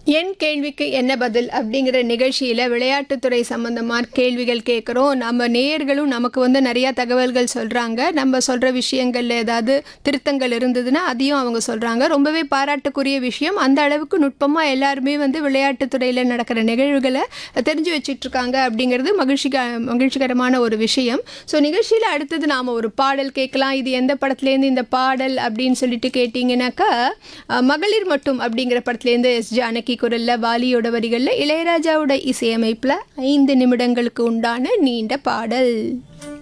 என் கேள்விக்கு என்ன பதில் அப்படிங்கிற நிகழ்ச்சியில் விளையாட்டுத்துறை சம்மந்தமான கேள்விகள் கேட்குறோம் நம்ம நேயர்களும் நமக்கு வந்து நிறையா தகவல்கள் சொல்கிறாங்க நம்ம சொல்கிற விஷயங்களில் ஏதாவது திருத்தங்கள் இருந்ததுன்னா அதையும் அவங்க சொல்கிறாங்க ரொம்பவே பாராட்டுக்குரிய விஷயம் அந்த அளவுக்கு நுட்பமாக எல்லாருமே வந்து விளையாட்டுத்துறையில் நடக்கிற நிகழ்வுகளை தெரிஞ்சு வச்சிட்ருக்காங்க அப்படிங்கிறது மகிழ்ச்சிக மகிழ்ச்சிகரமான ஒரு விஷயம் ஸோ நிகழ்ச்சியில் அடுத்தது நாம் ஒரு பாடல் கேட்கலாம் இது எந்த படத்துலேருந்து இந்த பாடல் அப்படின்னு சொல்லிட்டு கேட்டிங்கனாக்கா அஹ், மகளிர் மட்டும் அப்படிங்கிற படத்துலேருந்து எஸ் ஜானகி குரலில் வாலியோட வரிகளில் இளையராஜாவோட இசையமைப்பில் ஐந்து நிமிடங்களுக்கு உண்டான நீண்ட பாடல்